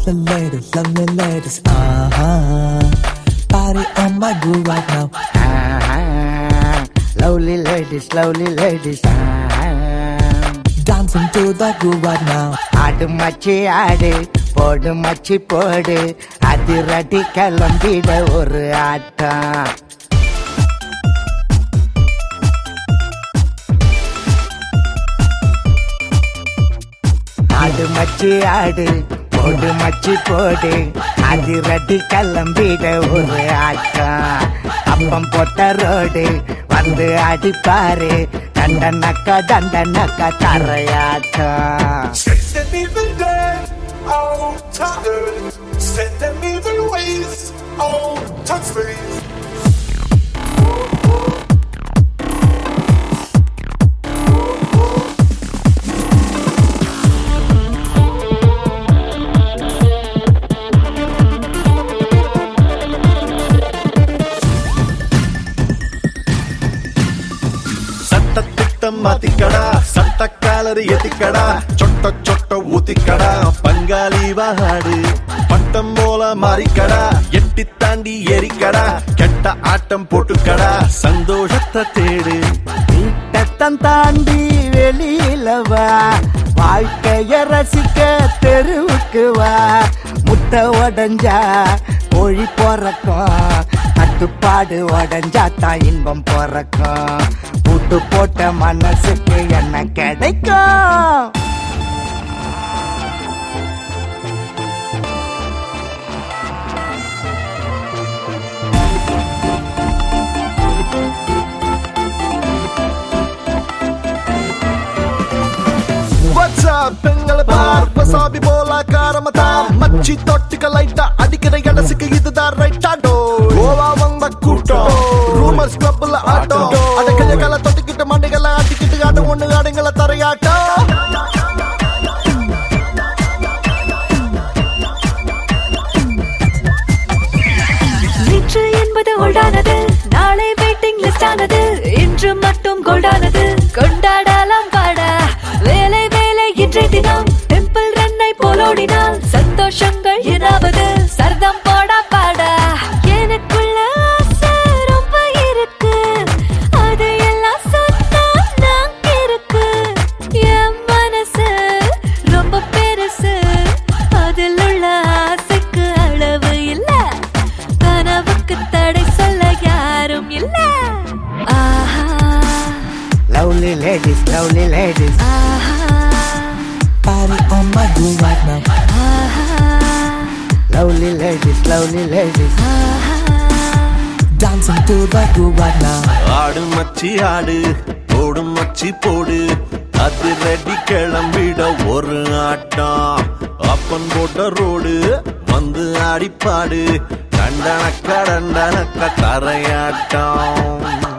the ladies, lovely ladies, uh-huh. Party on my groove right now. Lovely ladies lovely ladies Dancing to the groove right now. ஆடு மச்சி ஆடு போடு மச்சி போடு அதிரடி கிளம்பிட ஒரு ஆட்டம் ஆடு மச்சி ஆடு போடு மச்சி போடு அதிரடி கிளம்பிட ஒரு ஆட்டம் அப்பம் போட்ட ரோடு வந்து அடிப்பாரு தண்டனக்கா தண்டனக்கா தரையாட்டம் Set them even dead, oh, tired. Set them even ways, oh, touch face. சட்டத்திட்டம் மாத்திக்கடா சட்ட காலரி எத்திக்கடா சொட்ட சொட்ட ஊத்திக்கடா பங்காளி வாடு பட்டம் போல மாறிக்கடா எட்டி தாண்டி எரிக்கடா கெட்ட ஆட்டம் போட்டுக்கடா சந்தோஷத்தை தேடு வீட்டத்தம் தாண்டி வெளியில வா வாழ்க்கைய ரசிக்க தெருவுக்கு வா முட்டை உடஞ்சா கோழி பிறக்கும் கட்டுப்பாடு உடஞ்சா தான் இன்பம் பிறக்கும் பூட்டு போட்ட மனசுக்கு என்ன கிடைக்கும் What's up பெண்களை பார் வசாபி போல காரமதா மச்சி தொட்டுக்க லைட்டா அடிக்கிற இடசுக்கு இதுதான் ரைட்டாடோ கோவா வந்த கூட்டம் ரூமர்ஸ் கிளப்ல ஆட்டம் அடக்கைய கால தொட்டுக்கிட்டு மண்டைகளை ஆட்டிக்கிட்டு ஆட்டம் ஒண்ணு ஆடுங்கள தரையாட்டம் நேற்று என்பது ஓல்டானது நாளை வெயிட்டிங் லிஸ்ட் ஆனது இன்று மட்டும் கோல்டானது கொண்டாடலாம் பாடா வேலை வேலை இன்றைய தினம் டெம்பிள் ரன்னை போலோடினால் சந்தோஷங்கள் என்னாவது சர்தம் போடா பாடா எனக்குள்ள ஆசை ரொம்ப இருக்கு அது எல்லாம் சொன்னா நான் இருக்கு என் மனசு ரொம்ப பெருசு அதில் உள்ள ஆசைக்கு அளவு இல்ல கனவுக்கு தடை சொல்ல யாரும் இல்ல ஆஹா லவ்லி லேடிஸ் லவ்லி லேடிஸ் ஆஹா Party on my groove right now. ஆஹா லவ்லி லேடிஸ் லவ்லி லேடிஸ் ஆஹா Dancing to the groove right now. ஆடு மச்சி ஆடு போடு மச்சி போடு அது ரெடி கிளம்பிட ஒரு ஆட்டம் அப்பன் போட்ட ரோடு வந்து ஆடிப்பாடு கண்டனக்க டண்டனக்க தரையாட்டம்